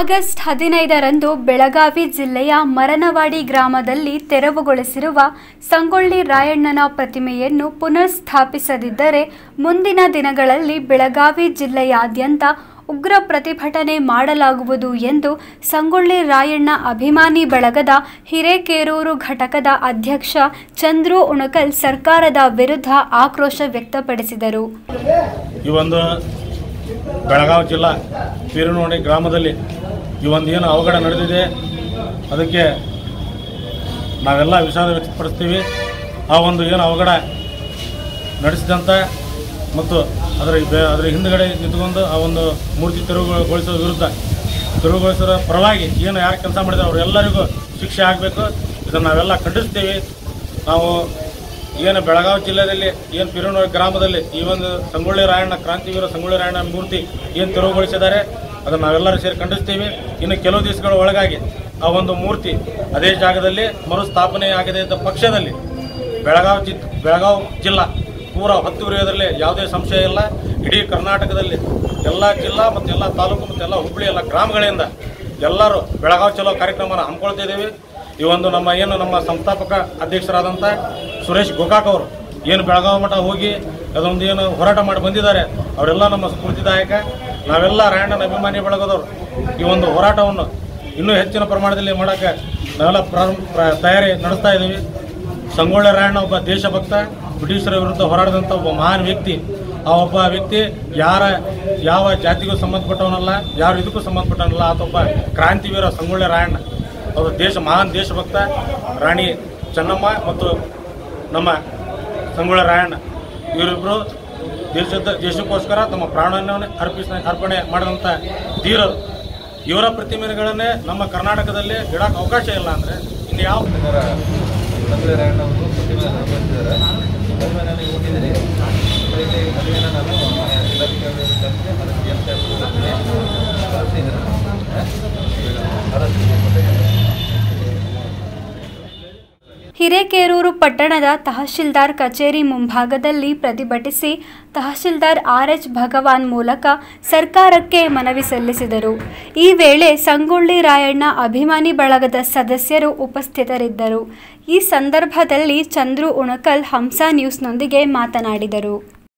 August ಹದಿನೈದರಂದು ಬೆಳಗಾವಿ ಜಿಲ್ಲೆಯ ಮರನವಾಡಿ ಗ್ರಾಮದಲ್ಲಿ ತೆರವುಗೊಳಿಸಿರುವ ಸಂಗೊಳ್ಳಿ ರಾಯಣ್ಣನ ಪ್ರತಿಮೆಯನ್ನು ಪುನರ್ ಸ್ಥಾಪಿಸದಿದ್ದರೆ ಮುಂದಿನ ದಿನಗಳಲ್ಲಿ ಬೆಳಗಾವಿ ಜಿಲ್ಲೆಯಾದ್ಯಂತ ಉಗ್ರ ಪ್ರತಿಭಟನೆ ಮಾಡಲಾಗುವುದು ಎಂದು ಸಂಗೊಳ್ಳಿ ರಾಯಣ್ಣ ಅಭಿಮಾನಿ ಬಳಗದ ಹಿರೇಕೇರೂರು ಘಟಕದ ಅಧ್ಯಕ್ಷ ಚಂದ್ರು ಉಣಕಲ್ ಸರ್ಕಾರದ ವಿರುದ್ಧ ಆಕ್ರೋಶ ವ್ಯಕ್ತಪಡಿಸಿದರು ಈ ಒಂದು ಬೆಳಗಾವಿ ಜಿಲ್ಲಾ ಪೀರನೋಡಿ ಗ್ರಾಮದಲ್ಲಿ ಈ ಒಂದು ಏನು ಅವಘಡ ನಡೆದಿದೆ ಅದಕ್ಕೆ ನಾವೆಲ್ಲ ವಿಷಾದ ವ್ಯಕ್ತಪಡಿಸ್ತೀವಿ ಆ ಒಂದು ಏನು ಅವಘಡ ನಡೆಸಿದಂಥ ಮತ್ತು ಅದರ ಬೆ- ಅದರ ಹಿಂದುಗಡೆ ನಿಂತ್ಕೊಂಡು ಆ ಒಂದು ಮೂರ್ತಿ ತೆರವುಗೊಳಿಸೋ ವಿರುದ್ಧ ತೆರವುಗೊಳಿಸೋ ಪರವಾಗಿ ಏನು ಯಾರು ಕೆಲಸ ಮಾಡಿದ್ರು ಅವರೆಲ್ಲರಿಗೂ ಶಿಕ್ಷೆ ಆಗಬೇಕು ಇದನ್ನು ನಾವೆಲ್ಲ ಖಂಡಿಸ್ತೀವಿ ನಾವು ಏನು ಬೆಳಗಾವಿ ಜಿಲ್ಲೆಯಲ್ಲಿ ಏನು ಪಿರುನೂರು ಗ್ರಾಮದಲ್ಲಿ ಈ ಒಂದು ಸಂಗೊಳ್ಳಿ ರಾಯಣ್ಣ ಕ್ರಾಂತಿವೀರ ಸಂಗೊಳ್ಳಿ ರಾಯಣ್ಣ ಮೂರ್ತಿ ಏನು ತೆರವುಗೊಳಿಸಿದ್ದಾರೆ ಅದನ್ನು ನಾವೆಲ್ಲರೂ ಸೇರಿ ಖಂಡಿಸ್ತೀವಿ ಇನ್ನು ಕೆಲವು ದಿವಸಗಳ ಒಳಗಾಗಿ ಆ ಒಂದು ಮೂರ್ತಿ ಅದೇ ಜಾಗದಲ್ಲಿ ಮರುಸ್ಥಾಪನೆ ಆಗದೇ ಇದ್ದ ಪಕ್ಷದಲ್ಲಿ ಬೆಳಗಾವಿ ಜಿ ಬೆಳಗಾವಿ ಜಿಲ್ಲಾ ಪೂರ ಹೊತ್ತುವರಿಯೋದ್ರಲ್ಲಿ ಯಾವುದೇ ಸಂಶಯ ಇಲ್ಲ ಇಡೀ ಕರ್ನಾಟಕದಲ್ಲಿ ಎಲ್ಲ ಜಿಲ್ಲಾ ಮತ್ತು ಎಲ್ಲ ತಾಲೂಕು ಮತ್ತು ಎಲ್ಲ ಹುಬ್ಬಳ್ಳಿ ಎಲ್ಲ ಗ್ರಾಮಗಳಿಂದ ಎಲ್ಲರೂ ಬೆಳಗಾವಿ ಚಲೋ ಕಾರ್ಯಕ್ರಮನ ಹಮ್ಮಿಕೊಳ್ತಿದ್ದೀವಿ ಈ ಒಂದು ನಮ್ಮ ಏನು ನಮ್ಮ ಸಂಸ್ಥಾಪಕ ಅಧ್ಯಕ್ಷರಾದಂಥ ಸುರೇಶ್ ಗೋಕಾಕ್ ಅವರು ಏನು ಬೆಳಗಾವಿ ಮಠ ಹೋಗಿ ಅದೊಂದು ಏನು ಹೋರಾಟ ಮಾಡಿ ಬಂದಿದ್ದಾರೆ ಅವರೆಲ್ಲ ನಮ್ಮ ಸ್ಫೂರ್ತಿದಾಯಕ ನಾವೆಲ್ಲ ರಾಯಣ್ಣನ ಅಭಿಮಾನಿ ಬಳಗದವರು ಈ ಒಂದು ಹೋರಾಟವನ್ನು ಇನ್ನೂ ಹೆಚ್ಚಿನ ಪ್ರಮಾಣದಲ್ಲಿ ಮಾಡೋಕ್ಕೆ ನಾವೆಲ್ಲ ಪ್ರಾರಂಭ ಪ್ರ- ತಯಾರಿ ನಡೆಸ್ತಾ ಇದ್ದೀವಿ ಸಂಗೊಳ್ಳಿ ರಾಯಣ್ಣ ಒಬ್ಬ ದೇಶಭಕ್ತ ಬ್ರಿಟಿಷರ ವಿರುದ್ಧ ಹೋರಾಡಿದಂಥ ಒಬ್ಬ ಮಹಾನ್ ವ್ಯಕ್ತಿ ಆ ಒಬ್ಬ ವ್ಯಕ್ತಿ ಯಾರ ಯಾವ ಜಾತಿಗೂ ಸಂಬಂಧಪಟ್ಟವನಲ್ಲ ಯಾರು ಇದಕ್ಕೂ ಸಂಬಂಧಪಟ್ಟವನಲ್ಲ ಆತೊಬ್ಬ ಕ್ರಾಂತಿವೀರ ಸಂಗೊಳ್ಳಿ ರಾಯಣ್ಣ ಅವರು ದೇಶ ಮಹಾನ್ ದೇಶಭಕ್ತ ರಾಣಿ ಚೆನ್ನಮ್ಮ ಮತ್ತು ನಮ್ಮ ಸಂಗೊಳ್ಳಿ ರಾಯಣ್ಣ ಇವರಿಬ್ಬರು ದೇಶದ ದೇಶಕ್ಕೋಸ್ಕರ ತಮ್ಮ ಪ್ರಾಣವನ್ನು ಅರ್ಪಿಸ ಅರ್ಪಣೆ ಮಾಡಿದಂಥ ಧೀರರು ಇವರ ಪ್ರತಿಮೆಗಳನ್ನೇ ನಮ್ಮ ಕರ್ನಾಟಕದಲ್ಲಿ ಇಡಕ್ಕೆ ಅವಕಾಶ ಇಲ್ಲ ಅಂದರೆ ಇಲ್ಲಿ ಯಾವ ಅವರ ತಂದೆ ರಾಯಣ್ಣ ಅವರು ಪ್ರತಿಮೆ ನಿರ್ವಹಿಸಿದ್ದಾರೆ ಪ್ರತಿಮೆ ನನಗೆ ಕೊಟ್ಟಿದ್ದೀರಿ ಅದಕ್ಕೆ ಅದನ್ನು ನಾನು ಜಿಲ್ಲಾಧಿಕಾರಿ ತಲುಪಿ ಅದಕ್ಕೆ ಏನು ಕಳಿಸಿ ಹಿರೇಕೇರೂರು ಪಟ್ಟಣದ ತಹಶೀಲ್ದಾರ್ ಕಚೇರಿ ಮುಂಭಾಗದಲ್ಲಿ ಪ್ರತಿಭಟಿಸಿ ತಹಶೀಲ್ದಾರ್ ಆರ್ ಎಚ್ ಭಗವಾನ್ ಮೂಲಕ ಸರ್ಕಾರಕ್ಕೆ ಮನವಿ ಸಲ್ಲಿಸಿದರು ಈ ವೇಳೆ ಸಂಗೊಳ್ಳಿ ರಾಯಣ್ಣ ಅಭಿಮಾನಿ ಬಳಗದ ಸದಸ್ಯರು ಉಪಸ್ಥಿತರಿದ್ದರು ಈ ಸಂದರ್ಭದಲ್ಲಿ ಚಂದ್ರು ಉಣಕಲ್ ಹಂಸ ನ್ಯೂಸ್ನೊಂದಿಗೆ ಮಾತನಾಡಿದರು